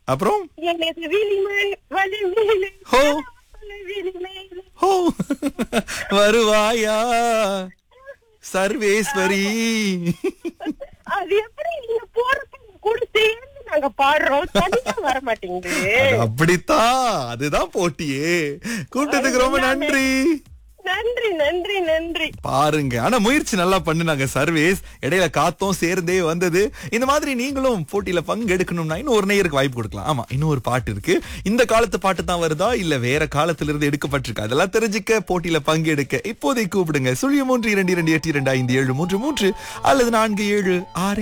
அப்புறம் எனக்கு விழிமேல் வலிமேலே ஹோ விழிமேலே ஹோ வருவாயா சர்வேஸ்வரி அது எப்படி நீங்க போறப்ப கூட சேர்ந்து நாங்க பாடுறோம் தனியா வர மாட்டேங்குது அது அப்படித்தான் அதுதான் போட்டியே கூட்டத்துக்கு ரொம்ப நன்றி நன்றி நன்றி நன்றி பாருங்க ஆனா முயற்சி நல்லா பண்ணுனாங்க சர்வீஸ் இடையில காத்தும் சேர்ந்தே வந்தது இந்த மாதிரி நீங்களும் போட்டியில பங்கெடுக்கணும்னா இன்னும் ஒரு நேயருக்கு வாய்ப்பு கொடுக்கலாம் ஆமா இன்னும் ஒரு பாட்டு இருக்கு இந்த காலத்து பாட்டு தான் வருதா இல்ல வேற காலத்துல இருந்து எடுக்கப்பட்டிருக்கு அதெல்லாம் தெரிஞ்சுக்க போட்டியில பங்கெடுக்க இப்போதை கூப்பிடுங்க சுழிய மூன்று இரண்டு இரண்டு எட்டு இரண்டு ஐந்து ஏழு மூன்று மூன்று அல்லது நான்கு ஏழு ஆறு